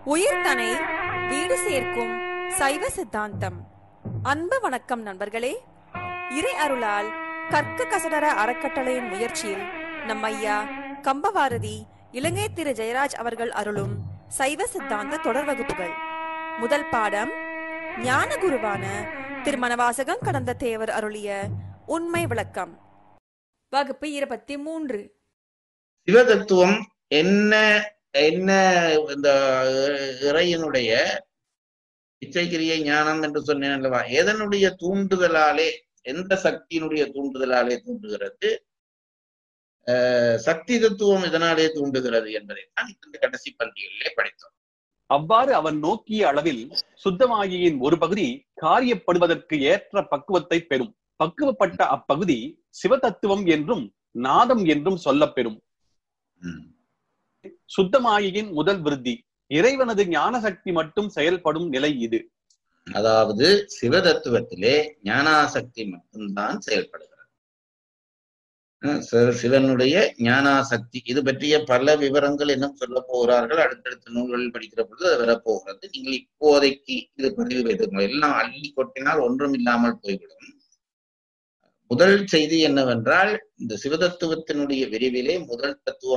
உயிர்தனை வீடு சேர்க்கும் சைவ சித்தாந்தம் அன்பு வணக்கம் நண்பர்களே இறை அருளால் கற்க கசடர அறக்கட்டளையின் முயற்சியில் நம் ஐயா கம்பவாரதி இலங்கை திரு ஜெயராஜ் அவர்கள் அருளும் சைவ சித்தாந்த தொடர் வகுப்புகள் முதல் பாடம் ஞான குருவான திருமணவாசகம் கடந்த தேவர் அருளிய உண்மை விளக்கம் வகுப்பு இருபத்தி மூன்று சிவதத்துவம் என்ன என்ன இந்த இறையினுடைய இச்சைக்கிரியை ஞானம் என்று சொன்னேன் அல்லவா எதனுடைய தூண்டுதலாலே எந்த சக்தியினுடைய தூண்டுதலாலே தூண்டுகிறது அஹ் சக்தி தத்துவம் இதனாலே தூண்டுகிறது என்பதை தான் இந்த கடைசி பந்திகளிலே படித்தோம் அவ்வாறு அவன் நோக்கிய அளவில் சுத்தமாகியின் ஒரு பகுதி காரியப்படுவதற்கு ஏற்ற பக்குவத்தை பெறும் பக்குவப்பட்ட அப்பகுதி சிவதத்துவம் என்றும் நாதம் என்றும் சொல்லப்பெறும் ம். சுத்தமாகியின் முதல் விருத்தி இறைவனது ஞான சக்தி மட்டும் செயல்படும் நிலை இது அதாவது சிவதத்துவத்திலே ஞானாசக்தி மட்டும்தான் செயல்படுகிறது அஹ் சிவ- சிவனுடைய ஞானாசக்தி இது பற்றிய பல விவரங்கள் இன்னும் சொல்ல போகிறார்கள் அடுத்தடுத்த நூல்களில் படிக்கிற பொழுது அது வரப்போகிறது நீங்கள் இப்போதைக்கு இது பதிவு வைத்துக்கணும் எல்லாம் அள்ளி கொட்டினால் ஒன்றும் இல்லாமல் போய்விடும் முதல் செய்தி என்னவென்றால் இந்த சிவதத்துவத்தினுடைய விரிவிலே முதல் தத்துவம்